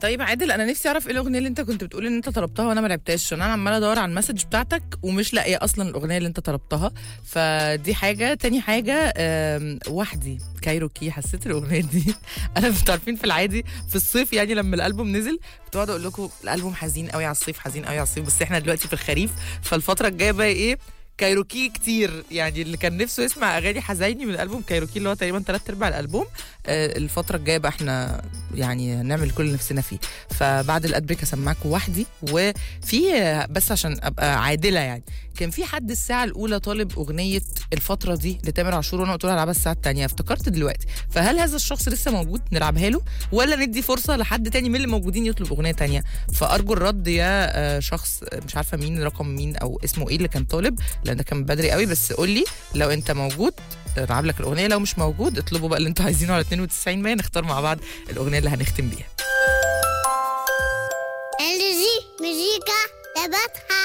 طيب عادل انا نفسي اعرف ايه الاغنيه اللي انت كنت بتقول ان انت طلبتها وانا ما لعبتهاش عشان انا عماله ادور على المسج بتاعتك ومش لاقيه اصلا الاغنيه اللي انت طلبتها فدي حاجه تاني حاجه آم، وحدي كايروكي حسيت الاغنيه دي انا انتوا عارفين في العادي في الصيف يعني لما الالبوم نزل كنت بقعد اقول لكم الالبوم حزين قوي على الصيف حزين قوي على الصيف بس احنا دلوقتي في الخريف فالفتره الجايه بقى ايه كايروكي كتير يعني اللي كان نفسه يسمع اغاني حزيني من الالبوم كايروكي اللي هو تقريبا ثلاث ارباع الالبوم آه، الفتره الجايه بقى احنا يعني نعمل كل اللي نفسنا فيه فبعد الادبريك اسمعكم وحدي وفي آه، بس عشان ابقى عادله يعني كان في حد الساعه الاولى طالب اغنيه الفتره دي لتامر عاشور وانا قلت له العبها الساعه الثانيه افتكرت دلوقتي فهل هذا الشخص لسه موجود نلعبها له ولا ندي فرصه لحد تاني من اللي موجودين يطلب اغنيه تانية فارجو الرد يا آه، شخص آه، مش عارفه مين رقم مين او اسمه ايه اللي كان طالب لان ده كان بدري قوي بس قول لي لو انت موجود نلعب لك الاغنيه لو مش موجود اطلبوا بقى اللي انتوا عايزينه على 92 100 نختار مع بعض الاغنيه اللي هنختم بيها انرجي مزيكا تبعتها